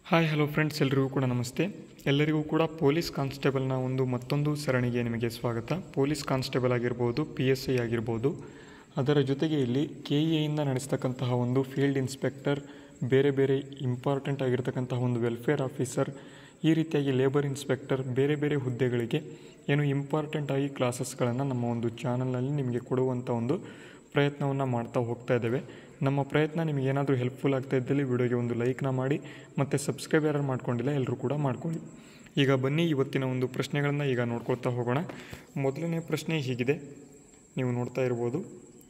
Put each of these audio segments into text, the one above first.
hi hello friends ಎಲ್ರಿಗೂ ಕೂಡ ನಮಸ್ತೆ ಎಲ್ಲರಿಗೂ ಕೂಡ ಪೊಲೀಸ್ ಕಾನ್ಸ್ಟೇಬಲ್ನ ಒಂದು ಮತ್ತೊಂದು ಸರಣಿಗೆ ನಿಮಗೆ ಸ್ವಾಗತ ಪೊಲೀಸ್ ಕಾನ್ಸ್ಟೇಬಲ್ ಆಗಿರ್ಬೋದು ಪಿ ಎಸ್ ಐ ಆಗಿರ್ಬೋದು ಅದರ ಜೊತೆಗೆ ಇಲ್ಲಿ ಕೆ ಇ ಎಯಿಂದ ನಡೆಸ್ತಕ್ಕಂತಹ ಒಂದು ಫೀಲ್ಡ್ ಇನ್ಸ್ಪೆಕ್ಟರ್ ಬೇರೆ ಬೇರೆ ಇಂಪಾರ್ಟೆಂಟ್ ಆಗಿರ್ತಕ್ಕಂತಹ ಒಂದು ವೆಲ್ಫೇರ್ ಆಫೀಸರ್ ಈ ರೀತಿಯಾಗಿ ಲೇಬರ್ ಇನ್ಸ್ಪೆಕ್ಟರ್ ಬೇರೆ ಬೇರೆ ಹುದ್ದೆಗಳಿಗೆ ಏನು ಇಂಪಾರ್ಟೆಂಟ್ ಆಗಿ ಕ್ಲಾಸಸ್ಗಳನ್ನು ನಮ್ಮ ಒಂದು ಚಾನಲ್ನಲ್ಲಿ ನಿಮಗೆ ಕೊಡುವಂಥ ಒಂದು ಪ್ರಯತ್ನವನ್ನು ಮಾಡ್ತಾ ಹೋಗ್ತಾ ಇದ್ದೇವೆ ನಮ್ಮ ಪ್ರಯತ್ನ ನಿಮಗೆ ಏನಾದರೂ ಹೆಲ್ಪ್ಫುಲ್ ಆಗ್ತಾ ಇದ್ದಲ್ಲಿ ವಿಡಿಯೋಗೆ ಒಂದು ಲೈಕ್ನ ಮಾಡಿ ಮತ್ತು ಸಬ್ಸ್ಕ್ರೈಬ್ ಯಾರು ಮಾಡ್ಕೊಂಡಿಲ್ಲ ಎಲ್ಲರೂ ಕೂಡ ಮಾಡ್ಕೊಳ್ಳಿ ಈಗ ಬನ್ನಿ ಇವತ್ತಿನ ಒಂದು ಪ್ರಶ್ನೆಗಳನ್ನು ಈಗ ನೋಡ್ಕೊಳ್ತಾ ಹೋಗೋಣ ಮೊದಲನೇ ಪ್ರಶ್ನೆ ಹೀಗಿದೆ ನೀವು ನೋಡ್ತಾ ಇರ್ಬೋದು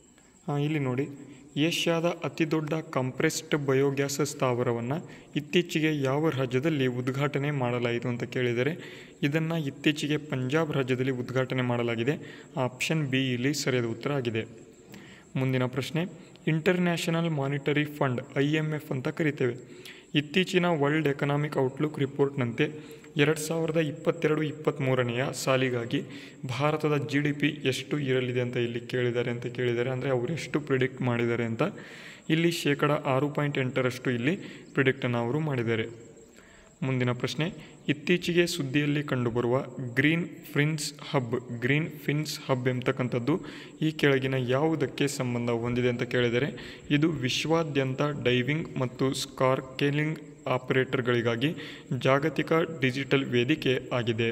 ಆ, ಇಲ್ಲಿ ನೋಡಿ ಏಷ್ಯಾದ ಅತಿದೊಡ್ಡ ಕಂಪ್ರೆಸ್ಡ್ ಬಯೋಗ್ಯಾಸ್ ಸ್ಥಾವರವನ್ನು ಇತ್ತೀಚೆಗೆ ಯಾವ ರಾಜ್ಯದಲ್ಲಿ ಉದ್ಘಾಟನೆ ಮಾಡಲಾಯಿತು ಅಂತ ಕೇಳಿದರೆ ಇದನ್ನು ಇತ್ತೀಚೆಗೆ ಪಂಜಾಬ್ ರಾಜ್ಯದಲ್ಲಿ ಉದ್ಘಾಟನೆ ಮಾಡಲಾಗಿದೆ ಆಪ್ಷನ್ ಬಿ ಇಲ್ಲಿ ಸರಿಯಾದ ಉತ್ತರ ಆಗಿದೆ ಮುಂದಿನ ಪ್ರಶ್ನೆ international monetary fund I M F ಅಂತ ಕರಿತೇವೆ ಇತ್ತೀಚಿನ ವರ್ಲ್ಡ್ ಎಕನಾಮಿಕ್ ಔಟ್ಲುಕ್ ರಿಪೋರ್ಟ್ನಂತೆ ಎರಡು ಸಾವಿರದ ಇಪ್ಪತ್ತೆರಡು ಇಪ್ಪತ್ತ್ಮೂರನೆಯ ಸಾಲಿಗಾಗಿ ಭಾರತದ ಜಿ ಡಿ ಪಿ ಎಷ್ಟು ಇರಲಿದೆ ಅಂತ ಇಲ್ಲಿ ಕೇಳಿದ್ದಾರೆ ಅಂತ ಕೇಳಿದ್ದಾರೆ ಅಂದರೆ ಅವರು ಎಷ್ಟು ಪ್ರಿಡಿಕ್ಟ್ ಮಾಡಿದ್ದಾರೆ ಅಂತ ಇಲ್ಲಿ ಶೇಕಡ ಆರು ಪಾಯಿಂಟ್ ಎಂಟರಷ್ಟು ಇಲ್ಲಿ ಪ್ರಿಡಿಕ್ಟನ್ನು ಅವರು ಮಾಡಿದ್ದಾರೆ ಮುಂದಿನ ಪ್ರಶ್ನೆ ಇತ್ತೀಚೆಗೆ ಸುದ್ದಿಯಲ್ಲಿ ಕಂಡುಬರುವ green fins hub green fins hub ಎಂಬತಕ್ಕಂಥದ್ದು ಈ ಕೆಳಗಿನ ಯಾವುದಕ್ಕೆ ಸಂಬಂಧ ಹೊಂದಿದೆ ಅಂತ ಕೇಳಿದರೆ ಇದು ವಿಶ್ವಾದ್ಯಂತ ಡೈವಿಂಗ್ ಮತ್ತು ಸ್ಕಾರ್ಕೆಲಿಂಗ್ ಆಪರೇಟರ್ಗಳಿಗಾಗಿ ಜಾಗತಿಕ ಡಿಜಿಟಲ್ ವೇದಿಕೆ ಆಗಿದೆ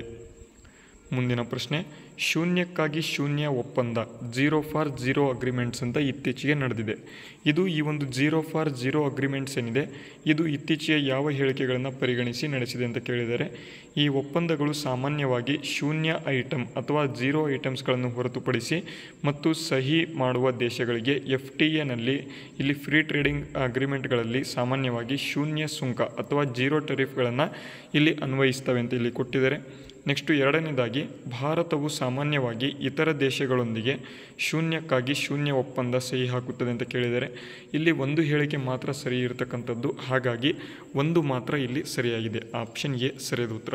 ಮುಂದಿನ ಪ್ರಶ್ನೆ ಶೂನ್ಯಕ್ಕಾಗಿ ಶೂನ್ಯ ಒಪ್ಪಂದ ಜೀರೋ ಫಾರ್ ಜೀರೋ ಅಗ್ರಿಮೆಂಟ್ಸ್ ಅಂತ ಇತ್ತೀಚೆಗೆ ನಡೆದಿದೆ ಇದು ಈ ಒಂದು ಜೀರೋ ಫಾರ್ ಜೀರೋ ಅಗ್ರಿಮೆಂಟ್ಸ್ ಏನಿದೆ ಇದು ಇತ್ತೀಚೆಗೆ ಯಾವ ಹೇಳಿಕೆಗಳನ್ನು ಪರಿಗಣಿಸಿ ನಡೆಸಿದೆ ಅಂತ ಕೇಳಿದರೆ ಈ ಒಪ್ಪಂದಗಳು ಸಾಮಾನ್ಯವಾಗಿ ಶೂನ್ಯ ಐಟಮ್ ಅಥವಾ ಜೀರೋ ಐಟಮ್ಸ್ಗಳನ್ನು ಹೊರತುಪಡಿಸಿ ಮತ್ತು ಸಹಿ ಮಾಡುವ ದೇಶಗಳಿಗೆ ಎಫ್ ಟಿ ಎನಲ್ಲಿ ಇಲ್ಲಿ ಫ್ರೀ ಟ್ರೇಡಿಂಗ್ ಅಗ್ರಿಮೆಂಟ್ಗಳಲ್ಲಿ ಸಾಮಾನ್ಯವಾಗಿ ಶೂನ್ಯ ಸುಂಕ ಅಥವಾ ಜೀರೋ ಟೆರಿಫ್ಗಳನ್ನು ಇಲ್ಲಿ ಅನ್ವಯಿಸ್ತವೆ ಅಂತ ಇಲ್ಲಿ ಕೊಟ್ಟಿದ್ದಾರೆ ನೆಕ್ಸ್ಟು ಎರಡನೇದಾಗಿ ಭಾರತವು ಸಾಮಾನ್ಯವಾಗಿ ಇತರ ದೇಶಗಳೊಂದಿಗೆ ಶೂನ್ಯಕ್ಕಾಗಿ ಶೂನ್ಯ ಒಪ್ಪಂದ ಸಹಿ ಹಾಕುತ್ತದೆ ಅಂತ ಕೇಳಿದರೆ ಇಲ್ಲಿ ಒಂದು ಹೇಳಿಕೆ ಮಾತ್ರ ಸರಿ ಇರತಕ್ಕಂಥದ್ದು ಹಾಗಾಗಿ ಒಂದು ಮಾತ್ರ ಇಲ್ಲಿ ಸರಿಯಾಗಿದೆ ಆಪ್ಷನ್ ಎ ಸರಿಯಾದ ಉತ್ತರ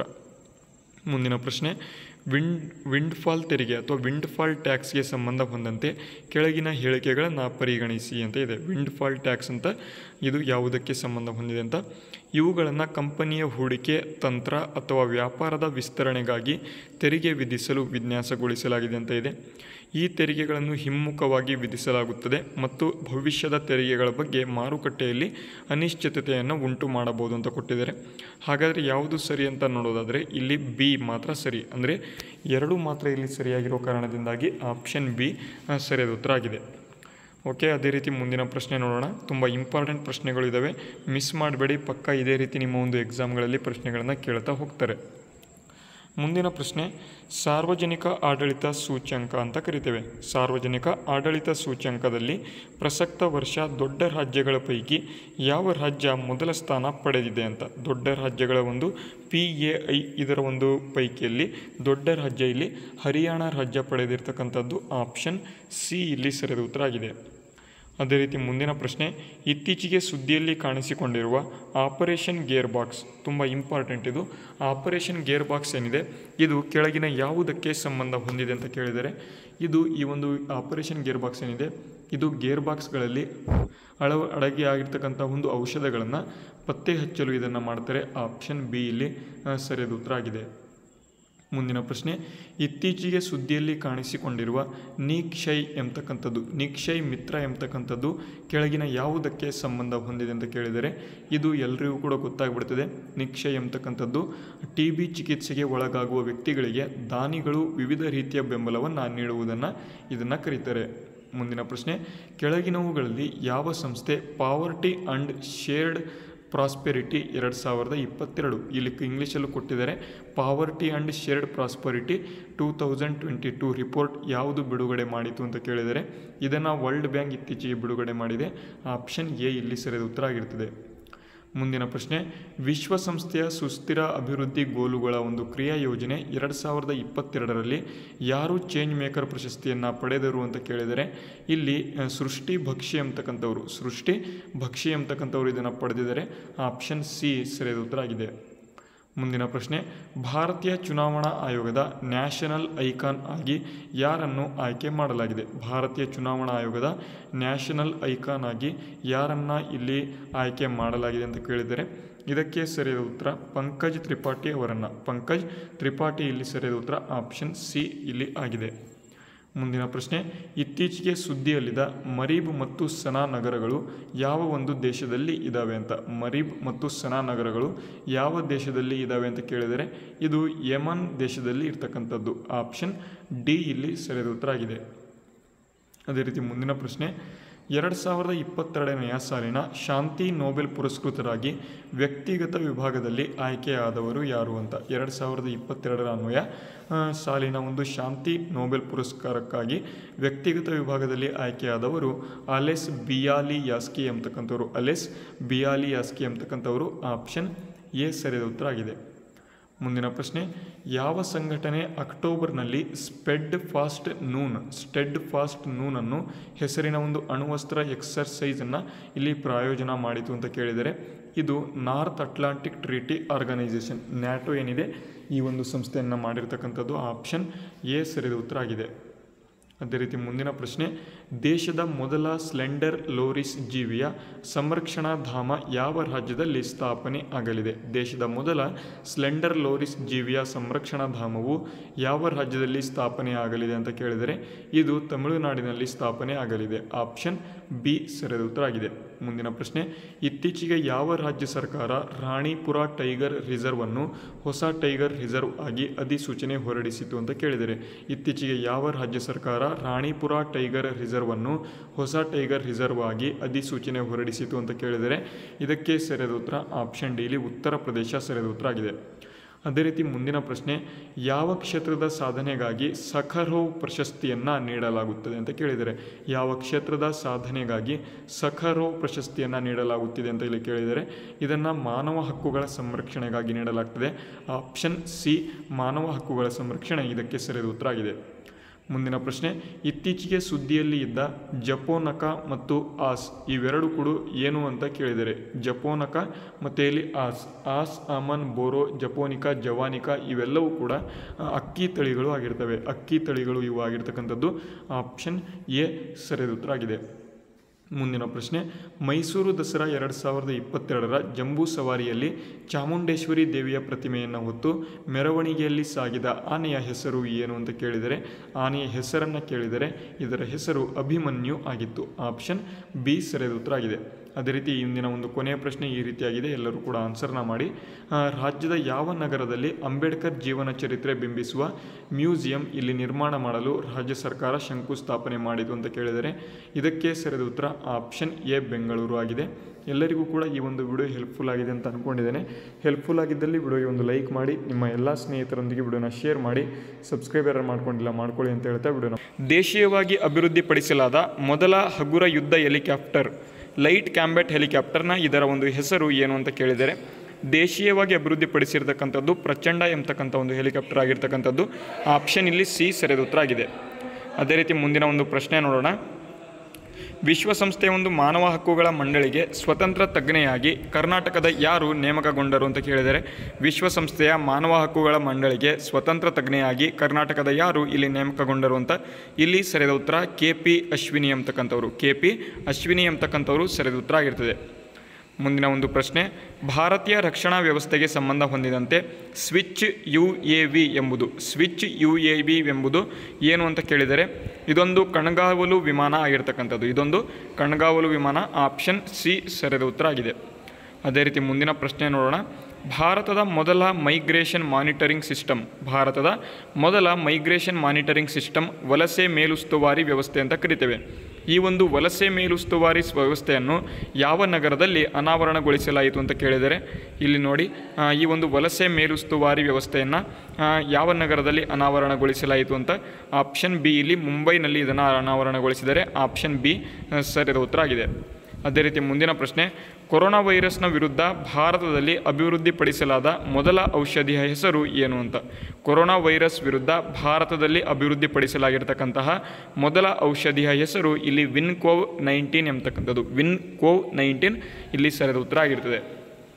ಮುಂದಿನ ಪ್ರಶ್ನೆ ವಿಂಡ್ ವಿಂಡ್ಫಾಲ್ ತೆರಿಗೆ ಅಥವಾ ವಿಂಡ್ಫಾಲ್ ಟ್ಯಾಕ್ಸ್ಗೆ ಸಂಬಂಧ ಹೊಂದಂತೆ ಕೆಳಗಿನ ಹೇಳಿಕೆಗಳನ್ನು ಪರಿಗಣಿಸಿ ಅಂತ ಇದೆ ವಿಂಡ್ಫಾಲ್ ಟ್ಯಾಕ್ಸ್ ಅಂತ ಇದು ಯಾವುದಕ್ಕೆ ಸಂಬಂಧ ಹೊಂದಿದೆ ಅಂತ ಇವುಗಳನ್ನು ಕಂಪನಿಯ ಹೂಡಿಕೆ ತಂತ್ರ ಅಥವಾ ವ್ಯಾಪಾರದ ವಿಸ್ತರಣೆಗಾಗಿ ತೆರಿಗೆ ವಿಧಿಸಲು ವಿನ್ಯಾಸಗೊಳಿಸಲಾಗಿದೆ ಅಂತ ಇದೆ ಈ ತೆರಿಗೆಗಳನ್ನು ಹಿಮ್ಮುಖವಾಗಿ ವಿಧಿಸಲಾಗುತ್ತದೆ ಮತ್ತು ಭವಿಷ್ಯದ ತೆರಿಗೆಗಳ ಬಗ್ಗೆ ಮಾರುಕಟ್ಟೆಯಲ್ಲಿ ಅನಿಶ್ಚಿತತೆಯನ್ನು ಉಂಟು ಮಾಡಬಹುದು ಅಂತ ಕೊಟ್ಟಿದ್ದಾರೆ ಹಾಗಾದರೆ ಯಾವುದು ಸರಿ ಅಂತ ನೋಡೋದಾದರೆ ಇಲ್ಲಿ ಬಿ ಮಾತ್ರ ಸರಿ ಅಂದರೆ ಎರಡು ಮಾತ್ರ ಇಲ್ಲಿ ಸರಿಯಾಗಿರೋ ಕಾರಣದಿಂದಾಗಿ ಆಪ್ಷನ್ ಬಿ ಆ, ಸರಿಯಾದ ಉತ್ತರ ಆಗಿದೆ ಓಕೆ ಅದೇ ರೀತಿ ಮುಂದಿನ ಪ್ರಶ್ನೆ ನೋಡೋಣ ತುಂಬ ಇಂಪಾರ್ಟೆಂಟ್ ಪ್ರಶ್ನೆಗಳು ಇದ್ದಾವೆ ಮಿಸ್ ಮಾಡಬೇಡಿ ಪಕ್ಕ ಇದೇ ರೀತಿ ನಿಮ್ಮ ಒಂದು ಎಕ್ಸಾಮ್ಗಳಲ್ಲಿ ಪ್ರಶ್ನೆಗಳನ್ನು ಕೇಳ್ತಾ ಹೋಗ್ತಾರೆ ಮುಂದಿನ ಪ್ರಶ್ನೆ ಸಾರ್ವಜನಿಕ ಆಡಳಿತ ಸೂಚ್ಯಂಕ ಅಂತ ಕರಿತೇವೆ ಸಾರ್ವಜನಿಕ ಆಡಳಿತ ಸೂಚ್ಯಂಕದಲ್ಲಿ ಪ್ರಸಕ್ತ ವರ್ಷ ದೊಡ್ಡ ರಾಜ್ಯಗಳ ಪೈಕಿ ಯಾವ ರಾಜ್ಯ ಮೊದಲ ಸ್ಥಾನ ಪಡೆದಿದೆ ಅಂತ ದೊಡ್ಡ ರಾಜ್ಯಗಳ ಒಂದು ಪಿ ಎ ಐ ಇದರ ಒಂದು ಪೈಕಿಯಲ್ಲಿ ದೊಡ್ಡ ರಾಜ್ಯ ಇಲ್ಲಿ ಹರಿಯಾಣ ರಾಜ್ಯ ಪಡೆದಿರ್ತಕ್ಕಂಥದ್ದು ಆಪ್ಷನ್ ಸಿ ಇಲ್ಲಿ ಸರಿಯಾದ ಉತ್ತರ ಆಗಿದೆ ಅದೇ ರೀತಿ ಮುಂದಿನ ಪ್ರಶ್ನೆ ಇತ್ತೀಚೆಗೆ ಸುದ್ದಿಯಲ್ಲಿ ಕಾಣಿಸಿಕೊಂಡಿರುವ ಆಪರೇಷನ್ ಗೇರ್ ಬಾಕ್ಸ್ ತುಂಬ ಇಂಪಾರ್ಟೆಂಟ್ ಇದು ಆಪರೇಷನ್ ಗೇರ್ ಬಾಕ್ಸ್ ಏನಿದೆ ಇದು ಕೆಳಗಿನ ಯಾವುದಕ್ಕೆ ಸಂಬಂಧ ಹೊಂದಿದೆ ಅಂತ ಕೇಳಿದರೆ ಇದು ಈ ಒಂದು ಆಪರೇಷನ್ ಗೇರ್ ಬಾಕ್ಸ್ ಏನಿದೆ ಇದು ಗೇರ್ ಬಾಕ್ಸ್ಗಳಲ್ಲಿ ಅಳವ ಅಡಗಿ ಆಗಿರ್ತಕ್ಕಂಥ ಒಂದು ಔಷಧಗಳನ್ನು ಪತ್ತೆ ಹಚ್ಚಲು ಇದನ್ನು ಮಾಡ್ತಾರೆ ಆಪ್ಷನ್ ಬಿ ಇಲ್ಲಿ ಆ, ಸರಿಯಾದ ಉತ್ತರ ಆಗಿದೆ ಮುಂದಿನ ಪ್ರಶ್ನೆ ಇತ್ತೀಚೆಗೆ ಸುದ್ದಿಯಲ್ಲಿ ಕಾಣಿಸಿಕೊಂಡಿರುವ ನೀಕ್ಷೈ ಎಂಬತಕ್ಕಂಥದ್ದು ನೀಕ್ಷೈ ಮಿತ್ರ ಎಂಬತಕ್ಕಂಥದ್ದು ಕೆಳಗಿನ ಯಾವುದಕ್ಕೆ ಸಂಬಂಧ ಹೊಂದಿದೆ ಅಂತ ಕೇಳಿದರೆ ಇದು ಎಲ್ಲರಿಗೂ ಕೂಡ ಗೊತ್ತಾಗ್ಬಿಡ್ತದೆ ನಿಕ್ಷೈ ಎಂಬತಕ್ಕಂಥದ್ದು ಟಿ ಬಿ ಚಿಕಿತ್ಸೆಗೆ ಒಳಗಾಗುವ ವ್ಯಕ್ತಿಗಳಿಗೆ ದಾನಿಗಳು ವಿವಿಧ ರೀತಿಯ ಬೆಂಬಲವನ್ನು ನೀಡುವುದನ್ನು ಇದನ್ನು ಕರೀತಾರೆ ಮುಂದಿನ ಪ್ರಶ್ನೆ ಕೆಳಗಿನವುಗಳಲ್ಲಿ ಯಾವ ಸಂಸ್ಥೆ ಪಾವರ್ಟಿ ಅಂಡ್ ಶೇರ್ಡ್ ಪ್ರಾಸ್ಪೆರಿಟಿ ಎರಡು ಸಾವಿರದ ಇಪ್ಪತ್ತೆರಡು ಇಲ್ಲಿ ಇಂಗ್ಲೀಷಲ್ಲೂ ಕೊಟ್ಟಿದ್ದಾರೆ poverty and shared prosperity two thousand twenty two report ಯಾವುದು ಬಿಡುಗಡೆ ಮಾಡಿತು ಅಂತ ಕೇಳಿದರೆ ಇದನ್ನು ವರ್ಲ್ಡ್ ಬ್ಯಾಂಕ್ ಇತ್ತೀಚೆಗೆ ಬಿಡುಗಡೆ ಮಾಡಿದೆ ಆಪ್ಷನ್ ಎ ಇಲ್ಲಿ ಸರಿಯಾದ ಉತ್ತರ ಆಗಿರ್ತದೆ ಮುಂದಿನ ಪ್ರಶ್ನೆ ವಿಶ್ವಸಂಸ್ಥೆಯ ಸುಸ್ಥಿರ ಅಭಿವೃದ್ಧಿ ಗೋಲುಗಳ ಒಂದು ಕ್ರಿಯಾ ಯೋಜನೆ ಎರಡು ಸಾವಿರದ ಇಪ್ಪತ್ತೆರಡರಲ್ಲಿ ಯಾರು ಚೇಂಜ್ ಮೇಕರ್ ಪ್ರಶಸ್ತಿಯನ್ನು ಪಡೆದರು ಅಂತ ಕೇಳಿದರೆ ಇಲ್ಲಿ ಆ, ಸೃಷ್ಟಿ ಭಕ್ಷಿ ಎಂಬತಕ್ಕಂಥವ್ರು ಸೃಷ್ಟಿ ಭಕ್ಷಿ ಎಂಬತಕ್ಕಂಥವ್ರು ಇದನ್ನು ಪಡೆದಿದ್ದಾರೆ ಆಪ್ಷನ್ ಸಿ ಸರಿಯಾದ ಉತ್ತರ ಆಗಿದೆ ಮುಂದಿನ ಪ್ರಶ್ನೆ ಭಾರತೀಯ ಚುನಾವಣಾ ಆಯೋಗದ ನ್ಯಾಷನಲ್ ಐಕಾನ್ ಆಗಿ ಯಾರನ್ನು ಆಯ್ಕೆ ಮಾಡಲಾಗಿದೆ ಭಾರತೀಯ ಚುನಾವಣಾ ಆಯೋಗದ ನ್ಯಾಷನಲ್ ಐಕಾನ್ ಆಗಿ ಯಾರನ್ನ ಇಲ್ಲಿ ಆಯ್ಕೆ ಮಾಡಲಾಗಿದೆ ಅಂತ ಕೇಳಿದರೆ ಇದಕ್ಕೆ ಸರಿಯಾದ ಉತ್ತರ ಪಂಕಜ್ ತ್ರಿಪಾಠಿ ಅವರನ್ನು ಪಂಕಜ್ ತ್ರಿಪಾಠಿ ಇಲ್ಲಿ ಸರಿಯಾದ ಉತ್ತರ ಆಪ್ಷನ್ ಸಿ ಇಲ್ಲಿ ಆಗಿದೆ ಮುಂದಿನ ಪ್ರಶ್ನೆ ಇತ್ತೀಚೆಗೆ ಸುದ್ದಿಯಲ್ಲಿದ್ದ ಮರೀಬ್ ಮತ್ತು ಸನಾ ನಗರಗಳು ಯಾವ ಒಂದು ದೇಶದಲ್ಲಿ ಇದ್ದಾವೆ ಅಂತ ಮರೀಬ್ ಮತ್ತು ಸನಾ ನಗರಗಳು ಯಾವ ದೇಶದಲ್ಲಿ ಇದ್ದಾವೆ ಅಂತ ಕೇಳಿದರೆ ಇದು ಯಮನ್ ದೇಶದಲ್ಲಿ ಇರ್ತಕ್ಕಂಥದ್ದು ಆಪ್ಷನ್ ಡಿ ಇಲ್ಲಿ ಸರಿಯಾದ ಉತ್ತರ ಆಗಿದೆ ಅದೇ ರೀತಿ ಮುಂದಿನ ಪ್ರಶ್ನೆ ಎರಡು ಸಾವಿರದ ಇಪ್ಪತ್ತೆರಡನೆಯ ಸಾಲಿನ ಶಾಂತಿ ನೊಬೆಲ್ ಪುರಸ್ಕೃತರಾಗಿ ವ್ಯಕ್ತಿಗತ ವಿಭಾಗದಲ್ಲಿ ಆಯ್ಕೆಯಾದವರು ಯಾರು ಅಂತ ಎರಡು ಸಾವಿರದ ಇಪ್ಪತ್ತೆರಡರ ಅನ್ವಯ ಆ, ಸಾಲಿನ ಒಂದು ಶಾಂತಿ ನೊಬೆಲ್ ಪುರಸ್ಕಾರಕ್ಕಾಗಿ ವ್ಯಕ್ತಿಗತ ವಿಭಾಗದಲ್ಲಿ ಆಯ್ಕೆಯಾದವರು ಅಲೆಸ್ ಬಿಯಾಲಿ ಯಾಸ್ಕಿ ಎಂಬತಕ್ಕಂಥವ್ರು ಅಲೆಸ್ ಬಿಯಾಲಿ ಯಾಸ್ಕಿ ಎಂಬತಕ್ಕಂಥವರು ಆಪ್ಷನ್ ಎ ಸರಿಯಾದ ಉತ್ತರ ಆಗಿದೆ ಮುಂದಿನ ಪ್ರಶ್ನೆ ಯಾವ ಸಂಘಟನೆ ಅಕ್ಟೋಬರ್ನಲ್ಲಿ steadfast noon steadfast ನೂನನ್ನು ಹೆಸರಿನ ಒಂದು ಅಣುವಸ್ತ್ರ ಎಕ್ಸರ್ಸೈಸನ್ನು ಇಲ್ಲಿ ಪ್ರಾಯೋಜನ ಮಾಡಿತು ಅಂತ ಕೇಳಿದರೆ ಇದು North Atlantic Treaty Organization NATO ಏನಿದೆ ಈ ಒಂದು ಸಂಸ್ಥೆಯನ್ನು ಮಾಡಿರ್ತಕ್ಕಂಥದ್ದು ಆಪ್ಷನ್ ಎ ಸರಿಯಾದ ಉತ್ತರ ಆಗಿದೆ ಅದೇ ರೀತಿ ಮುಂದಿನ ಪ್ರಶ್ನೆ ದೇಶದ ಮೊದಲ ಸ್ಲೆಂಡರ್ ಲೋರಿಸ್ ಜೀವಿಯ ಸಂರಕ್ಷಣಾ ಧಾಮ ಯಾವ ರಾಜ್ಯದಲ್ಲಿ ಸ್ಥಾಪನೆ ಆಗಲಿದೆ ದೇಶದ ಮೊದಲ ಸ್ಲೆಂಡರ್ ಲೋರಿಸ್ ಜೀವಿಯ ಸಂರಕ್ಷಣಾ ಧಾಮವು ಯಾವ ರಾಜ್ಯದಲ್ಲಿ ಸ್ಥಾಪನೆ ಆಗಲಿದೆ ಅಂತ ಕೇಳಿದರೆ ಇದು ತಮಿಳುನಾಡಿನಲ್ಲಿ ಸ್ಥಾಪನೆ ಆಗಲಿದೆ ಆಪ್ಷನ್ ಬಿ ಸರಿಯಾದ ಉತ್ತರ ಆಗಿದೆ ಮುಂದಿನ ಪ್ರಶ್ನೆ ಇತ್ತೀಚೆಗೆ ಯಾವ ರಾಜ್ಯ ಸರ್ಕಾರ ರಾಣಿಪುರ ಟೈಗರ್ ರಿಸರ್ವ್ ಅನ್ನು ಹೊಸ ಟೈಗರ್ ರಿಸರ್ವ್ ಆಗಿ ಅಧಿಸೂಚನೆ ಹೊರಡಿಸಿತು ಅಂತ ಕೇಳಿದರೆ ಇತ್ತೀಚೆಗೆ ಯಾವ ರಾಜ್ಯ ಸರ್ಕಾರ ರಾಣಿಪುರ ಟೈಗರ್ ರಿಸರ್ವ್ ಅನ್ನು ಹೊಸ ಟೈಗರ್ ರಿಸರ್ವ್ ಆಗಿ ಅಧಿಸೂಚನೆ ಹೊರಡಿಸಿತು ಅಂತ ಕೇಳಿದರೆ ಇದಕ್ಕೆ ಸರಿಯಾದ ಉತ್ತರ ಆಪ್ಷನ್ ಡಿಲಿ ಉತ್ತರ ಪ್ರದೇಶ ಸರಿಯಾದ ಉತ್ತರ ಆಗಿದೆ ಅದೇ ರೀತಿ ಮುಂದಿನ ಪ್ರಶ್ನೆ ಯಾವ ಕ್ಷೇತ್ರದ ಸಾಧನೆಗಾಗಿ ಸಖರೋವ್ ಪ್ರಶಸ್ತಿಯನ್ನು ನೀಡಲಾಗುತ್ತದೆ ಅಂತ ಕೇಳಿದರೆ ಯಾವ ಕ್ಷೇತ್ರದ ಸಾಧನೆಗಾಗಿ ಸಖರೋವ್ ಪ್ರಶಸ್ತಿಯನ್ನು ನೀಡಲಾಗುತ್ತಿದೆ ಅಂತ ಇಲ್ಲಿ ಕೇಳಿದರೆ ಇದನ್ನು ಮಾನವ ಹಕ್ಕುಗಳ ಸಂರಕ್ಷಣೆಗಾಗಿ ನೀಡಲಾಗ್ತದೆ ಆಪ್ಷನ್ ಸಿ ಮಾನವ ಹಕ್ಕುಗಳ ಸಂರಕ್ಷಣೆ ಇದಕ್ಕೆ ಸರಿಯಾದ ಉತ್ತರ ಆಗಿದೆ ಮುಂದಿನ ಪ್ರಶ್ನೆ ಇತ್ತೀಚೆಗೆ ಸುದ್ದಿಯಲ್ಲಿ ಇದ್ದ ಜಪೋನಕ ಮತ್ತು ಆಸ್ ಇವೆರಡು ಕೂಡ ಏನು ಅಂತ ಕೇಳಿದರೆ ಜಪೋನಕ ಮತ್ತು ಇಲ್ಲಿ ಆಸ್ ಆಸ್ ಅಮನ್ ಬೋರೋ ಜಪೋನಿಕ ಜವಾನಿಕ ಇವೆಲ್ಲವೂ ಕೂಡ ಆ, ಅಕ್ಕಿ ತಳಿಗಳು ಆಗಿರ್ತವೆ ಅಕ್ಕಿ ತಳಿಗಳು ಇವು ಆಗಿರ್ತಕ್ಕಂಥದ್ದು ಆಪ್ಷನ್ ಎ ಸರಿಯಾದ ಉತ್ತರ ಆಗಿದೆ ಮುಂದಿನ ಪ್ರಶ್ನೆ ಮೈಸೂರು ದಸರಾ ಎರಡು ಸಾವಿರದ ಇಪ್ಪತ್ತೆರಡರ ಜಂಬೂ ಸವಾರಿಯಲ್ಲಿ ಚಾಮುಂಡೇಶ್ವರಿ ದೇವಿಯ ಪ್ರತಿಮೆಯನ್ನು ಹೊತ್ತು ಮೆರವಣಿಗೆಯಲ್ಲಿ ಸಾಗಿದ ಆನೆಯ ಹೆಸರು ಏನು ಅಂತ ಕೇಳಿದರೆ ಆನೆಯ ಹೆಸರನ್ನು ಕೇಳಿದರೆ ಇದರ ಹೆಸರು ಅಭಿಮನ್ಯು ಆಗಿತ್ತು ಆಪ್ಷನ್ ಬಿ ಸರಿಯಾದ ಉತ್ತರ ಆಗಿದೆ ಅದೇ ರೀತಿ ಇಂದಿನ ಒಂದು ಕೊನೆಯ ಪ್ರಶ್ನೆ ಈ ರೀತಿಯಾಗಿದೆ ಎಲ್ಲರೂ ಕೂಡ ಆನ್ಸರ್ನ ಮಾಡಿ ಆ, ರಾಜ್ಯದ ಯಾವ ನಗರದಲ್ಲಿ ಅಂಬೇಡ್ಕರ್ ಜೀವನ ಚರಿತ್ರೆ ಬಿಂಬಿಸುವ ಮ್ಯೂಸಿಯಂ ಇಲ್ಲಿ ನಿರ್ಮಾಣ ಮಾಡಲು ರಾಜ್ಯ ಸರ್ಕಾರ ಶಂಕುಸ್ಥಾಪನೆ ಮಾಡಿತು ಅಂತ ಕೇಳಿದರೆ ಇದಕ್ಕೆ ಸರಿಯಾದ ಉತ್ತರ ಆಪ್ಷನ್ ಎ ಬೆಂಗಳೂರು ಆಗಿದೆ ಎಲ್ಲರಿಗೂ ಕೂಡ ಈ ಒಂದು ವಿಡಿಯೋ ಹೆಲ್ಪ್ಫುಲ್ ಆಗಿದೆ ಅಂತ ಅಂದ್ಕೊಂಡಿದ್ದೇನೆ ಹೆಲ್ಪ್ಫುಲ್ ಆಗಿದ್ದಲ್ಲಿ ವಿಡಿಯೋಗೆ ಒಂದು ಲೈಕ್ ಮಾಡಿ ನಿಮ್ಮ ಎಲ್ಲ ಸ್ನೇಹಿತರೊಂದಿಗೆ ವಿಡಿಯೋನ ಶೇರ್ ಮಾಡಿ ಸಬ್ಸ್ಕ್ರೈಬ್ ಯಾರು ಮಾಡ್ಕೊಂಡಿಲ್ಲ ಮಾಡ್ಕೊಳ್ಳಿ ಅಂತ ಹೇಳ್ತಾ ವಿಡಿಯೋನ ದೇಶೀಯವಾಗಿ ಅಭಿವೃದ್ಧಿಪಡಿಸಲಾದ ಮೊದಲ ಹಗುರ ಯುದ್ಧ ಹೆಲಿಕಾಪ್ಟರ್ ಲೈಟ್ ಕ್ಯಾಂಬೆಟ್ ಹೆಲಿಕಾಪ್ಟರ್ನ ಇದರ ಒಂದು ಹೆಸರು ಏನು ಅಂತ ಕೇಳಿದರೆ ದೇಶೀಯವಾಗಿ ಅಭಿವೃದ್ಧಿಪಡಿಸಿರ್ತಕ್ಕಂಥದ್ದು ಪ್ರಚಂಡ ಎಂಬತಕ್ಕಂಥ ಒಂದು ಹೆಲಿಕಾಪ್ಟರ್ ಆಗಿರ್ತಕ್ಕಂಥದ್ದು ಆಪ್ಷನ್ ಇಲ್ಲಿ ಸಿ ಸರಿಯಾದ ಉತ್ತರ ಆಗಿದೆ ಅದೇ ರೀತಿ ಮುಂದಿನ ಒಂದು ಪ್ರಶ್ನೆ ನೋಡೋಣ ವಿಶ್ವಸಂಸ್ಥೆಯ ಒಂದು ಮಾನವ ಹಕ್ಕುಗಳ ಮಂಡಳಿಗೆ ಸ್ವತಂತ್ರ ತಜ್ಞೆಯಾಗಿ ಕರ್ನಾಟಕದ ಯಾರು ನೇಮಕಗೊಂಡರು ಅಂತ ಕೇಳಿದರೆ ವಿಶ್ವಸಂಸ್ಥೆಯ ಮಾನವ ಹಕ್ಕುಗಳ ಮಂಡಳಿಗೆ ಸ್ವತಂತ್ರ ತಜ್ಞೆಯಾಗಿ ಕರ್ನಾಟಕದ ಯಾರು ಇಲ್ಲಿ ನೇಮಕಗೊಂಡರು ಅಂತ ಇಲ್ಲಿ ಸರಿಯಾದ ಉತ್ತರ ಕೆ ಪಿ ಅಶ್ವಿನಿ ಎಂಬತಕ್ಕಂಥವ್ರು ಕೆ ಪಿ ಅಶ್ವಿನಿ ಎಂಬತಕ್ಕಂಥವ್ರು ಸರಿಯಾದ ಉತ್ತರ ಆಗಿರ್ತದೆ ಮುಂದಿನ ಒಂದು ಪ್ರಶ್ನೆ ಭಾರತೀಯ ರಕ್ಷಣಾ ವ್ಯವಸ್ಥೆಗೆ ಸಂಬಂಧ ಹೊಂದಿದಂತೆ ಸ್ವಿಚ್ ಯು ಎ ವಿ ಎಂಬುದು ಸ್ವಿಚ್ ಯು ಎ ವಿ ಎಂಬುದು ಏನು ಅಂತ ಕೇಳಿದರೆ ಇದೊಂದು ಕಣ್ಗಾವಲು ವಿಮಾನ ಆಗಿರ್ತಕ್ಕಂಥದ್ದು ಇದೊಂದು ಕಣ್ಗಾವಲು ವಿಮಾನ ಆಪ್ಷನ್ ಸಿ ಸರಿಯಾದ ಉತ್ತರ ಆಗಿದೆ ಅದೇ ರೀತಿ ಮುಂದಿನ ಪ್ರಶ್ನೆ ನೋಡೋಣ ಭಾರತದ ಮೊದಲ ಮೈಗ್ರೇಷನ್ ಮಾನಿಟರಿಂಗ್ ಸಿಸ್ಟಮ್ ಭಾರತದ ಮೊದಲ ಮೈಗ್ರೇಷನ್ ಮಾನಿಟರಿಂಗ್ ಸಿಸ್ಟಮ್ ವಲಸೆ ಮೇಲುಸ್ತುವಾರಿ ವ್ಯವಸ್ಥೆ ಅಂತ ಕರಿತೇವೆ ಈ ಒಂದು ವಲಸೆ ಮೇಲುಸ್ತುವಾರಿ ಸ್- ವ್ಯವಸ್ಥೆಯನ್ನು ಯಾವ ನಗರದಲ್ಲಿ ಅನಾವರಣಗೊಳಿಸಲಾಯಿತು ಅಂತ ಕೇಳಿದರೆ ಇಲ್ಲಿ ನೋಡಿ ಆ, ಈ ಒಂದು ವಲಸೆ ಮೇಲುಸ್ತುವಾರಿ ವ್ಯವಸ್ಥೆಯನ್ನು ಆ, ಯಾವ ನಗರದಲ್ಲಿ ಅನಾವರಣಗೊಳಿಸಲಾಯಿತು ಅಂತ ಆಪ್ಷನ್ ಬಿ ಇಲ್ಲಿ ಮುಂಬೈನಲ್ಲಿ ಇದನ್ನು ಅನಾವರಣಗೊಳಿಸಿದರೆ ಆಪ್ಷನ್ ಬಿ ಆ, ಸರಿಯಾದ ಉತ್ತರ ಆಗಿದೆ ಅದೇ ರೀತಿ ಮುಂದಿನ ಪ್ರಶ್ನೆ ಕೊರೋನಾ ವೈರಸ್ನ ವಿರುದ್ಧ ಭಾರತದಲ್ಲಿ ಅಭಿವೃದ್ಧಿಪಡಿಸಲಾದ ಮೊದಲ ಔಷಧಿಯ ಹೆಸರು ಏನು ಅಂತ ಕೊರೋನಾ ವೈರಸ್ ವಿರುದ್ಧ ಭಾರತದಲ್ಲಿ ಅಭಿವೃದ್ಧಿಪಡಿಸಲಾಗಿರ್ತಕ್ಕಂತಹ ಮೊದಲ ಔಷಧಿಯ ಹೆಸರು ಇಲ್ಲಿ ವಿನ್ಕೋವ್ ನೈನ್ಟೀನ್ ಎಂಬತಕ್ಕಂಥದ್ದು ವಿನ್ಕೋವ್ ನೈನ್ಟೀನ್ ಇಲ್ಲಿ ಸರಿಯಾದ ಉತ್ತರ ಆಗಿರ್ತದೆ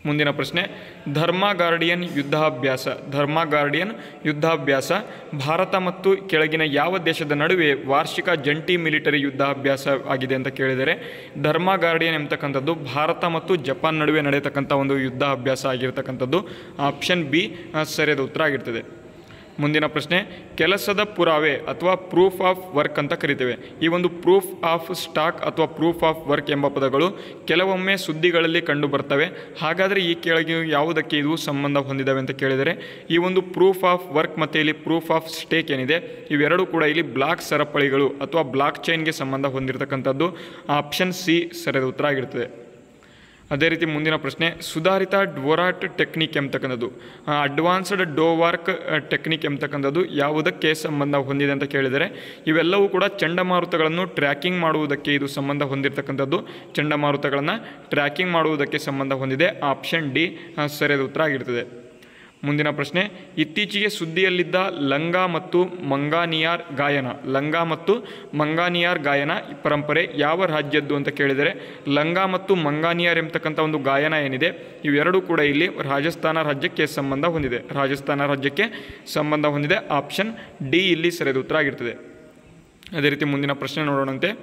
ಮುಂದಿನ ಪ್ರಶ್ನೆ ಧರ್ಮ ಗಾರ್ಡಿಯನ್ ಯುದ್ಧಾಭ್ಯಾಸ ಧರ್ಮ ಗಾರ್ಡಿಯನ್ ಯುದ್ಧಾಭ್ಯಾಸ ಭಾರತ ಮತ್ತು ಕೆಳಗಿನ ಯಾವ ದೇಶದ ನಡುವೆ ವಾರ್ಷಿಕ ಜಂಟಿ ಮಿಲಿಟರಿ ಯುದ್ಧಾಭ್ಯಾಸ ಆಗಿದೆ ಅಂತ ಕೇಳಿದರೆ ಧರ್ಮ ಗಾರ್ಡಿಯನ್ ಎಂಬತಕ್ಕಂಥದ್ದು ಭಾರತ ಮತ್ತು ಜಪಾನ್ ನಡುವೆ ನಡೆಯತಕ್ಕಂಥ ಒಂದು ಯುದ್ಧ ಅಭ್ಯಾಸ ಆಗಿರ್ತಕ್ಕಂಥದ್ದು ಆಪ್ಷನ್ ಬಿ ಸರಿಯಾದ ಉತ್ತರ ಆಗಿರ್ತದೆ ಮುಂದಿನ ಪ್ರಶ್ನೆ ಕೆಲಸದ ಪುರಾವೆ ಅಥವಾ ಪ್ರೂಫ್ ಆಫ್ ವರ್ಕ್ ಅಂತ ಕರಿತೇವೆ ಈ ಒಂದು ಪ್ರೂಫ್ ಆಫ್ ಸ್ಟಾಕ್ ಅಥವಾ ಪ್ರೂಫ್ ಆಫ್ ವರ್ಕ್ ಎಂಬ ಪದಗಳು ಕೆಲವೊಮ್ಮೆ ಸುದ್ದಿಗಳಲ್ಲಿ ಕಂಡು ಬರ್ತವೆ ಹಾಗಾದರೆ ಈ ಕೆಳಗೆ ಯಾವುದಕ್ಕೆ ಇದು ಸಂಬಂಧ ಹೊಂದಿದ್ದಾವೆ ಅಂತ ಕೇಳಿದರೆ ಈ ಒಂದು ಪ್ರೂಫ್ ಆಫ್ ವರ್ಕ್ ಮತ್ತು ಇಲ್ಲಿ ಪ್ರೂಫ್ ಆಫ್ ಸ್ಟೇಕ್ ಏನಿದೆ ಇವೆರಡೂ ಕೂಡ ಇಲ್ಲಿ ಬ್ಲಾಕ್ ಸರಪಳಿಗಳು ಅಥವಾ ಬ್ಲಾಕ್ ಚೈನ್ಗೆ ಸಂಬಂಧ ಹೊಂದಿರತಕ್ಕಂಥದ್ದು ಆಪ್ಷನ್ ಸಿ ಸರಿಯಾದ ಉತ್ತರ ಆಗಿರ್ತದೆ ಅದೇ ರೀತಿ ಮುಂದಿನ ಪ್ರಶ್ನೆ ಸುಧಾರಿತ ಡ್ವೊರಾಟ್ ಟೆಕ್ನಿಕ್ ಎಂಬತಕ್ಕಂಥದ್ದು ಅಡ್ವಾನ್ಸ್ಡ್ ಡೋವಾರ್ಕ್ ಟೆಕ್ನಿಕ್ ಎಂಬತಕ್ಕಂಥದ್ದು ಯಾವುದಕ್ಕೆ ಸಂಬಂಧ ಹೊಂದಿದೆ ಅಂತ ಕೇಳಿದರೆ ಇವೆಲ್ಲವೂ ಕೂಡ ಚಂಡಮಾರುತಗಳನ್ನು ಟ್ರ್ಯಾಕಿಂಗ್ ಮಾಡುವುದಕ್ಕೆ ಇದು ಸಂಬಂಧ ಹೊಂದಿರತಕ್ಕಂಥದ್ದು ಚಂಡಮಾರುತಗಳನ್ನು ಟ್ರ್ಯಾಕಿಂಗ್ ಮಾಡುವುದಕ್ಕೆ ಸಂಬಂಧ ಹೊಂದಿದೆ ಆಪ್ಷನ್ ಡಿ ಸರಿಯಾದ ಉತ್ತರ ಆಗಿರ್ತದೆ ಮುಂದಿನ ಪ್ರಶ್ನೆ ಇತ್ತೀಚೆಗೆ ಸುದ್ದಿಯಲ್ಲಿದ್ದ ಲಂಗಾ ಮತ್ತು ಮಂಗಾನಿಯಾರ್ ಗಾಯನ ಲಂಗಾ ಮತ್ತು ಮಂಗಾನಿಯಾರ್ ಗಾಯನ ಪರಂಪರೆ ಯಾವ ರಾಜ್ಯದ್ದು ಅಂತ ಕೇಳಿದರೆ ಲಂಗಾ ಮತ್ತು ಮಂಗಾನಿಯಾರ್ ಎಂಬತಕ್ಕಂಥ ಒಂದು ಗಾಯನ ಏನಿದೆ ಇವೆರಡೂ ಕೂಡ ಇಲ್ಲಿ ರಾಜಸ್ಥಾನ ರಾಜ್ಯಕ್ಕೆ ಸಂಬಂಧ ಹೊಂದಿದೆ ರಾಜಸ್ಥಾನ ರಾಜ್ಯಕ್ಕೆ ಸಂಬಂಧ ಹೊಂದಿದೆ ಆಪ್ಷನ್ ಡಿ ಇಲ್ಲಿ ಸರಿಯಾದ ಉತ್ತರ ಆಗಿರ್ತದೆ ಅದೇ ರೀತಿ ಮುಂದಿನ ಪ್ರಶ್ನೆ ನೋಡೋಣಂತೆ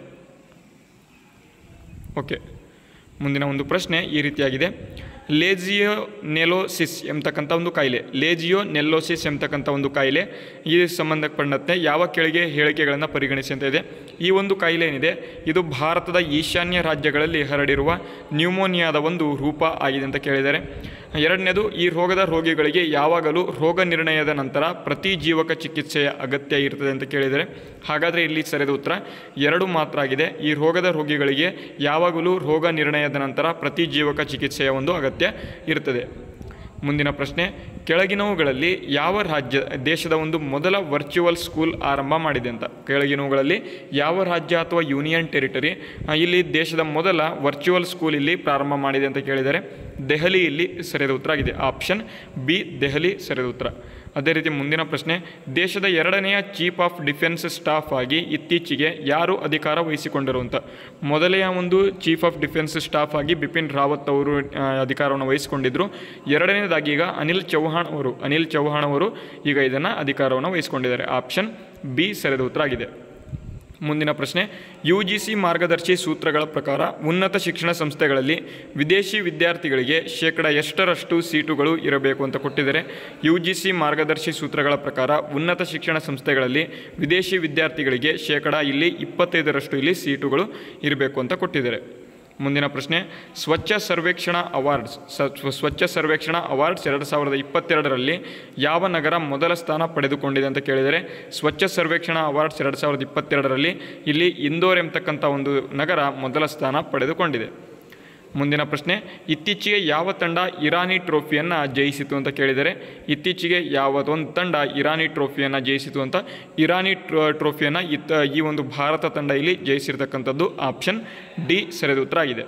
ಓಕೆ ಮುಂದಿನ ಒಂದು ಪ್ರಶ್ನೆ ಈ ರೀತಿಯಾಗಿದೆ ಲೇಜಿಯೋ ನೆಲೋಸಿಸ್ ಎಂಬತಕ್ಕಂಥ ಒಂದು ಕಾಯಿಲೆ ಲೇಜಿಯೋ ನೆಲ್ಲೋಸಿಸ್ ಎಂಬತಕ್ಕಂಥ ಒಂದು ಕಾಯಿಲೆ ಈ ಸಂಬಂಧಪಟ್ಟಂತೆ ಯಾವ ಕೆಳಗೆ ಹೇಳಿಕೆಗಳನ್ನು ಪರಿಗಣಿಸಿ ಅಂತ ಇದೆ ಈ ಒಂದು ಕಾಯಿಲೆ ಏನಿದೆ ಇದು ಭಾರತದ ಈಶಾನ್ಯ ರಾಜ್ಯಗಳಲ್ಲಿ ಹರಡಿರುವ ನ್ಯೂಮೋನಿಯಾದ ಒಂದು ರೂಪ ಆಗಿದೆ ಅಂತ ಕೇಳಿದ್ದಾರೆ ಎರಡನೇದು ಈ ರೋಗದ ರೋಗಿಗಳಿಗೆ ಯಾವಾಗಲೂ ರೋಗ ನಿರ್ಣಯದ ನಂತರ ಪ್ರತಿ ಜೀವಕ ಚಿಕಿತ್ಸೆಯ ಅಗತ್ಯ ಇರ್ತದೆ ಅಂತ ಕೇಳಿದರೆ ಹಾಗಾದರೆ ಇಲ್ಲಿ ಸರಿಯಾದ ಉತ್ತರ ಎರಡು ಮಾತ್ರ ಆಗಿದೆ ಈ ರೋಗದ ರೋಗಿಗಳಿಗೆ ಯಾವಾಗಲೂ ರೋಗ ನಿರ್ಣಯದ ನಂತರ ಪ್ರತಿ ಜೀವಕ ಚಿಕಿತ್ಸೆಯ ಒಂದು ಅಗತ್ಯ ಇರ್ತದೆ ಮುಂದಿನ ಪ್ರಶ್ನೆ ಕೆಳಗಿನವುಗಳಲ್ಲಿ ಯಾವ ರಾಜ್ಯ ದೇಶದ ಒಂದು ಮೊದಲ ವರ್ಚುವಲ್ ಸ್ಕೂಲ್ ಆರಂಭ ಮಾಡಿದೆ ಅಂತ ಕೆಳಗಿನವುಗಳಲ್ಲಿ ಯಾವ ರಾಜ್ಯ ಅಥವಾ ಯೂನಿಯನ್ ಟೆರಿಟರಿ ಆ, ಇಲ್ಲಿ ದೇಶದ ಮೊದಲ ವರ್ಚುವಲ್ ಸ್ಕೂಲ್ ಇಲ್ಲಿ ಪ್ರಾರಂಭ ಮಾಡಿದೆ ಅಂತ ಕೇಳಿದರೆ ದೆಹಲಿ ಇಲ್ಲಿ ಸರಿಯಾದ ಉತ್ತರ ಆಗಿದೆ ಆಪ್ಷನ್ ಬಿ ದೆಹಲಿ ಸರಿಯಾದ ಉತ್ತರ ಅದೇ ರೀತಿ ಮುಂದಿನ ಪ್ರಶ್ನೆ ದೇಶದ ಎರಡನೆಯ ಚೀಫ್ ಆಫ್ ಡಿಫೆನ್ಸ್ ಸ್ಟಾಫ್ ಆಗಿ ಇತ್ತೀಚೆಗೆ ಯಾರು ಅಧಿಕಾರ ವಹಿಸಿಕೊಂಡರು ಅಂತ ಮೊದಲೆಯ ಒಂದು ಚೀಫ್ ಆಫ್ ಡಿಫೆನ್ಸ್ ಸ್ಟಾಫ್ ಆಗಿ ಬಿಪಿನ್ ರಾವತ್ ಅವರು ಆ, ಅಧಿಕಾರವನ್ನು ವಹಿಸಿಕೊಂಡಿದ್ದರು ಎರಡನೇದಾಗಿ ಈಗ ಅನಿಲ್ ಚೌಹಾಣ್ ಅವರು ಅನಿಲ್ ಚೌಹಾಣ್ ಅವರು ಈಗ ಇದನ್ನು ಅಧಿಕಾರವನ್ನು ವಹಿಸಿಕೊಂಡಿದ್ದಾರೆ ಆಪ್ಷನ್ ಬಿ ಸರಿಯಾದ ಉತ್ತರ ಆಗಿದೆ ಮುಂದಿನ ಪ್ರಶ್ನೆ ಯು ಜಿ ಸಿ ಮಾರ್ಗದರ್ಶಿ ಸೂತ್ರಗಳ ಪ್ರಕಾರ ಉನ್ನತ ಶಿಕ್ಷಣ ಸಂಸ್ಥೆಗಳಲ್ಲಿ ವಿದೇಶಿ ವಿದ್ಯಾರ್ಥಿಗಳಿಗೆ ಶೇಕಡ ಎಷ್ಟರಷ್ಟು ಸೀಟುಗಳು ಇರಬೇಕು ಅಂತ ಕೊಟ್ಟಿದ್ದಾರೆ ಯು ಜಿ ಸಿ ಮಾರ್ಗದರ್ಶಿ ಸೂತ್ರಗಳ ಪ್ರಕಾರ ಉನ್ನತ ಶಿಕ್ಷಣ ಸಂಸ್ಥೆಗಳಲ್ಲಿ ವಿದೇಶಿ ವಿದ್ಯಾರ್ಥಿಗಳಿಗೆ ಶೇಕಡ ಇಲ್ಲಿ ಇಪ್ಪತ್ತೈದರಷ್ಟು ಇಲ್ಲಿ ಸೀಟುಗಳು ಇರಬೇಕು ಅಂತ ಕೊಟ್ಟಿದ್ದಾರೆ ಮುಂದಿನ ಪ್ರಶ್ನೆ ಸ್ವಚ್ಛ ಸರ್ವೇಕ್ಷಣಾ ಅವಾರ್ಡ್ಸ್ ಸ- ಸ್ವಚ್ಛ ಸರ್ವೇಕ್ಷಣಾ ಅವಾರ್ಡ್ಸ್ ಎರಡು ಸಾವಿರದ ಇಪ್ಪತ್ತೆರಡರಲ್ಲಿ ಯಾವ ನಗರ ಮೊದಲ ಸ್ಥಾನ ಪಡೆದುಕೊಂಡಿದೆ ಅಂತ ಕೇಳಿದರೆ ಸ್ವಚ್ಛ ಸರ್ವೇಕ್ಷಣಾ ಅವಾರ್ಡ್ಸ್ ಎರಡು ಸಾವಿರದ ಇಪ್ಪತ್ತೆರಡರಲ್ಲಿ ಇಲ್ಲಿ ಇಂದೋರ್ ಎಂಬತಕ್ಕಂಥ ಒಂದು ನಗರ ಮೊದಲ ಸ್ಥಾನ ಪಡೆದುಕೊಂಡಿದೆ ಮುಂದಿನ ಪ್ರಶ್ನೆ ಇತ್ತೀಚೆಗೆ ಯಾವ ತಂಡ ಇರಾನಿ ಟ್ರೋಫಿಯನ್ನು ಜಯಿಸಿತು ಅಂತ ಕೇಳಿದರೆ ಇತ್ತೀಚೆಗೆ ಯಾವದೊಂದು ತಂಡ ಇರಾನಿ ಟ್ರೋಫಿಯನ್ನು ಜಯಿಸಿತು ಅಂತ ಇರಾನಿ ಟ್ರೋ ಟ್ರೋಫಿಯನ್ನು ಇತ್ತ ಈ ಒಂದು ಭಾರತ ತಂಡ ಇಲ್ಲಿ ಜಯಿಸಿರ್ತಕ್ಕಂಥದ್ದು ಆಪ್ಷನ್ ಡಿ ಸರಿಯಾದ ಉತ್ತರ ಆಗಿದೆ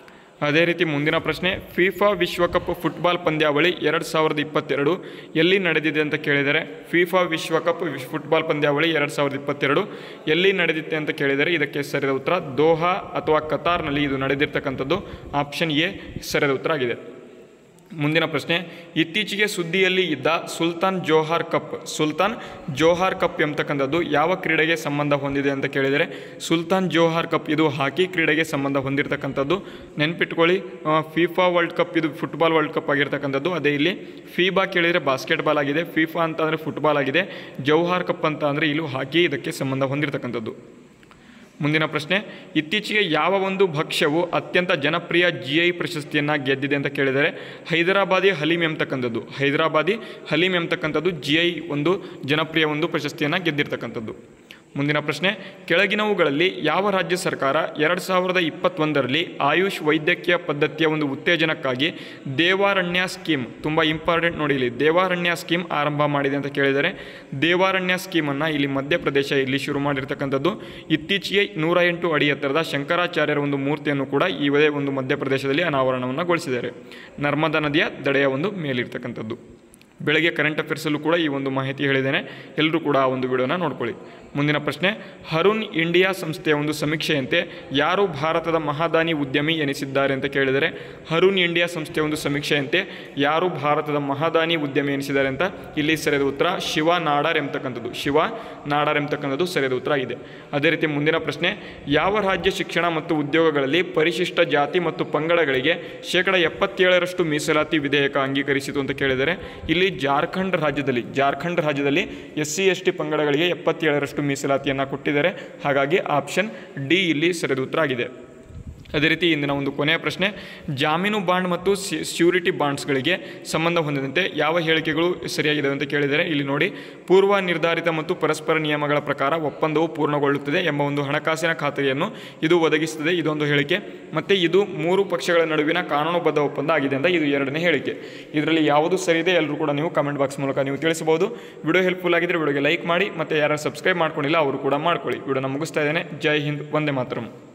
ಅದೇ ರೀತಿ ಮುಂದಿನ ಪ್ರಶ್ನೆ ಫಿಫಾ ವಿಶ್ವಕಪ್ ಫುಟ್ಬಾಲ್ ಪಂದ್ಯಾವಳಿ ಎರಡು ಸಾವಿರದ ಇಪ್ಪತ್ತೆರಡು ಎಲ್ಲಿ ನಡೆದಿದೆ ಅಂತ ಕೇಳಿದರೆ ಫಿಫಾ ವಿಶ್ವಕಪ್ ವಿಶ್ ಫುಟ್ಬಾಲ್ ಪಂದ್ಯಾವಳಿ ಎರಡು ಸಾವಿರದ ಇಪ್ಪತ್ತೆರಡು ಎಲ್ಲಿ ನಡೆದಿದೆ ಅಂತ ಕೇಳಿದರೆ ಇದಕ್ಕೆ ಸರಿಯಾದ ಉತ್ತರ ದೋಹಾ ಅಥವಾ ಕತಾರ್ನಲ್ಲಿ ಇದು ನಡೆದಿರ್ತಕ್ಕಂಥದ್ದು ಆಪ್ಷನ್ ಎ ಸರಿಯಾದ ಉತ್ತರ ಆಗಿದೆ ಮುಂದಿನ ಪ್ರಶ್ನೆ ಇತ್ತೀಚೆಗೆ ಸುದ್ದಿಯಲ್ಲಿ ಇದ್ದ Sultan Johor cup Sultan Johor cup ಎಂಬತಕ್ಕಂಥದ್ದು ಯಾವ ಕ್ರೀಡೆಗೆ ಸಂಬಂಧ ಹೊಂದಿದೆ ಅಂತ ಕೇಳಿದರೆ ಸುಲ್ತಾನ್ ಜೋಹಾರ್ ಕಪ್ ಇದು ಹಾಕಿ ಕ್ರೀಡೆಗೆ ಸಂಬಂಧ ಹೊಂದಿರತಕ್ಕಂಥದ್ದು ನೆನ್ಪಿಟ್ಕೊಳ್ಳಿ ಆ, ಫಿಫಾ ವರ್ಲ್ಡ್ ಕಪ್ ಇದು ಫುಟ್ಬಾಲ್ ವರ್ಲ್ಡ್ ಕಪ್ ಆಗಿರ್ತಕ್ಕಂಥದ್ದು ಅದೇ ಇಲ್ಲಿ ಫೀಬಾ ಕೇಳಿದರೆ ಬಾಸ್ಕೆಟ್ಬಾಲ್ ಆಗಿದೆ ಫಿಫಾ ಅಂತ ಅಂದರೆ ಫುಟ್ಬಾಲ್ ಆಗಿದೆ ಜೌಹಾರ್ ಕಪ್ ಅಂತ ಅಂದರೆ ಇಲ್ಲೂ ಹಾಕಿ ಇದಕ್ಕೆ ಸಂಬಂಧ ಹೊಂದಿರತಕ್ಕಂಥದ್ದು ಮುಂದಿನ ಪ್ರಶ್ನೆ ಇತ್ತೀಚೆಗೆ ಯಾವ ಒಂದು ಭಕ್ಷ್ಯವು ಅತ್ಯಂತ ಜನಪ್ರಿಯ ಜಿ ಐ ಪ್ರಶಸ್ತಿಯನ್ನು ಗೆದ್ದಿದೆ ಅಂತ ಕೇಳಿದರೆ ಹೈದರಾಬಾದಿ ಹಲೀಮ್ ಎಂಬತಕ್ಕಂಥದ್ದು ಹೈದರಾಬಾದಿ ಹಲೀಮ್ ಎಂಬತಕ್ಕಂಥದ್ದು ಜಿ ಐ ಒಂದು ಜನಪ್ರಿಯ ಒಂದು ಪ್ರಶಸ್ತಿಯನ್ನು ಗೆದ್ದಿರ್ತಕ್ಕಂಥದ್ದು ಮುಂದಿನ ಪ್ರಶ್ನೆ ಕೆಳಗಿನವುಗಳಲ್ಲಿ ಯಾವ ರಾಜ್ಯ ಸರ್ಕಾರ ಎರಡು ಸಾವಿರದ ಇಪ್ಪತ್ತೊಂದರಲ್ಲಿ ಆಯುಷ್ ವೈದ್ಯಕೀಯ ಪದ್ಧತಿಯ ಒಂದು ಉತ್ತೇಜನಕ್ಕಾಗಿ ದೇವಾರಣ್ಯ ಸ್ಕೀಮ್ ತುಂಬ ಇಂಪಾರ್ಟೆಂಟ್ ನೋಡಿ ಇಲ್ಲಿ ದೇವಾರಣ್ಯ ಸ್ಕೀಮ್ ಆರಂಭ ಮಾಡಿದೆ ಅಂತ ಕೇಳಿದರೆ ದೇವಾರಣ್ಯ ಸ್ಕೀಮನ್ನು ಇಲ್ಲಿ ಮಧ್ಯಪ್ರದೇಶ ಇಲ್ಲಿ ಶುರು ಮಾಡಿರ್ತಕ್ಕಂಥದ್ದು ಇತ್ತೀಚೆಗೆ ನೂರ ಎಂಟು ಅಡಿ ಎತ್ತರದ ಶಂಕರಾಚಾರ್ಯರ ಒಂದು ಮೂರ್ತಿಯನ್ನು ಕೂಡ ಇವೇ ಒಂದು ಮಧ್ಯಪ್ರದೇಶದಲ್ಲಿ ಅನಾವರಣವನ್ನು ಗೊಳಿಸಿದ್ದಾರೆ ನರ್ಮದಾ ನದಿಯ ದಡೆಯ ಒಂದು ಮೇಲಿರ್ತಕ್ಕಂಥದ್ದು ಬೆಳಗ್ಗೆ ಕರೆಂಟ್ ಅಫೇರ್ಸಲ್ಲೂ ಕೂಡ ಈ ಒಂದು ಮಾಹಿತಿ ಹೇಳಿದ್ದೇನೆ ಎಲ್ಲರೂ ಕೂಡ ಆ ಒಂದು ವಿಡಿಯೋನ ನೋಡ್ಕೊಳ್ಳಿ ಮುಂದಿನ ಪ್ರಶ್ನೆ ಹರುಣ್ ಇಂಡಿಯಾ ಸಂಸ್ಥೆಯ ಒಂದು ಸಮೀಕ್ಷೆಯಂತೆ ಯಾರು ಭಾರತದ ಮಹಾದಾನಿ ಉದ್ಯಮಿ ಎನಿಸಿದ್ದಾರೆ ಅಂತ ಕೇಳಿದರೆ ಹರುಣ್ ಇಂಡಿಯಾ ಸಂಸ್ಥೆಯ ಒಂದು ಸಮೀಕ್ಷೆಯಂತೆ ಯಾರು ಭಾರತದ ಮಹಾದಾನಿ ಉದ್ಯಮಿ ಎನಿಸಿದ್ದಾರೆ ಅಂತ ಇಲ್ಲಿ ಸರಿಯಾದ ಉತ್ತರ ಶಿವ ನಾಡಾರ್ ಎಂಬತಕ್ಕಂಥದ್ದು ಶಿವ ನಾಡಾರ್ ಎಂಬತಕ್ಕಂಥದ್ದು ಸರಿಯಾದ ಉತ್ತರ ಆಗಿದೆ ಅದೇ ರೀತಿ ಮುಂದಿನ ಪ್ರಶ್ನೆ ಯಾವ ರಾಜ್ಯ ಶಿಕ್ಷಣ ಮತ್ತು ಉದ್ಯೋಗಗಳಲ್ಲಿ ಪರಿಶಿಷ್ಟ ಜಾತಿ ಮತ್ತು ಪಂಗಡಗಳಿಗೆ ಶೇಕಡ ಎಪ್ಪತ್ತೇಳರಷ್ಟು ಮೀಸಲಾತಿ ವಿಧೇಯಕ ಅಂಗೀಕರಿಸಿತು ಅಂತ ಕೇಳಿದರೆ ಇಲ್ಲಿ ಜಾರ್ಖಂಡ್ ರಾಜ್ಯದಲ್ಲಿ ಜಾರ್ಖಂಡ್ ರಾಜ್ಯದಲ್ಲಿ ಎಸ್ ಸಿ ಎಸ್ ಟಿ ಪಂಗಡಗಳಿಗೆ ಎಪ್ಪತ್ತೇಳರಷ್ಟು ಮೀಸಲಾತಿಯನ್ನು ಕೊಟ್ಟಿದ್ದಾರೆ ಹಾಗಾಗಿ ಆಪ್ಷನ್ ಡಿ ಇಲ್ಲಿ ಸರಿಯಾದ ಉತ್ತರ ಆಗಿದೆ ಅದೇ ರೀತಿ ಇಂದಿನ ಒಂದು ಕೊನೆಯ ಪ್ರಶ್ನೆ ಜಾಮೀನು ಬಾಂಡ್ ಮತ್ತು ಸ್ಯೂರಿಟಿ ಬಾಂಡ್ಸ್ಗಳಿಗೆ ಸಂಬಂಧ ಹೊಂದಿದಂತೆ ಯಾವ ಹೇಳಿಕೆಗಳು ಸರಿಯಾಗಿದೆ ಅಂತ ಕೇಳಿದರೆ ಇಲ್ಲಿ ನೋಡಿ ಪೂರ್ವ ನಿರ್ಧಾರಿತ ಮತ್ತು ಪರಸ್ಪರ ನಿಯಮಗಳ ಪ್ರಕಾರ ಒಪ್ಪಂದವು ಪೂರ್ಣಗೊಳ್ಳುತ್ತದೆ ಎಂಬ ಒಂದು ಹಣಕಾಸಿನ ಖಾತರಿಯನ್ನು ಇದು ಒದಗಿಸುತ್ತದೆ ಇದೊಂದು ಹೇಳಿಕೆ ಮತ್ತು ಇದು ಮೂರು ಪಕ್ಷಗಳ ನಡುವಿನ ಕಾನೂನುಬದ್ಧ ಒಪ್ಪಂದ ಆಗಿದೆ ಅಂತ ಇದು ಎರಡನೇ ಹೇಳಿಕೆ ಇದರಲ್ಲಿ ಯಾವುದು ಸರಿ ಇದೆ ಎಲ್ಲರೂ ಕೂಡ ನೀವು ಕಮೆಂಟ್ ಬಾಕ್ಸ್ ಮೂಲಕ ನೀವು ತಿಳಿಸಬಹುದು ವಿಡಿಯೋ ಹೆಲ್ಪ್ಫುಲ್ ಆಗಿದ್ದರೆ ವಿಡಿಯೋಗೆ ಲೈಕ್ ಮಾಡಿ ಮತ್ತು ಯಾರು ಸಬ್ಸ್ಕ್ರೈಬ್ ಮಾಡ್ಕೊಂಡಿಲ್ಲ ಅವರು ಕೂಡ ಮಾಡ್ಕೊಳ್ಳಿ ವಿಡಿಯೋನ ಮುಗಿಸ್ತಾ ಇದ್ದೇನೆ ಜೈ ಹಿಂದ್ ವಂದೇ ಮಾತರಂ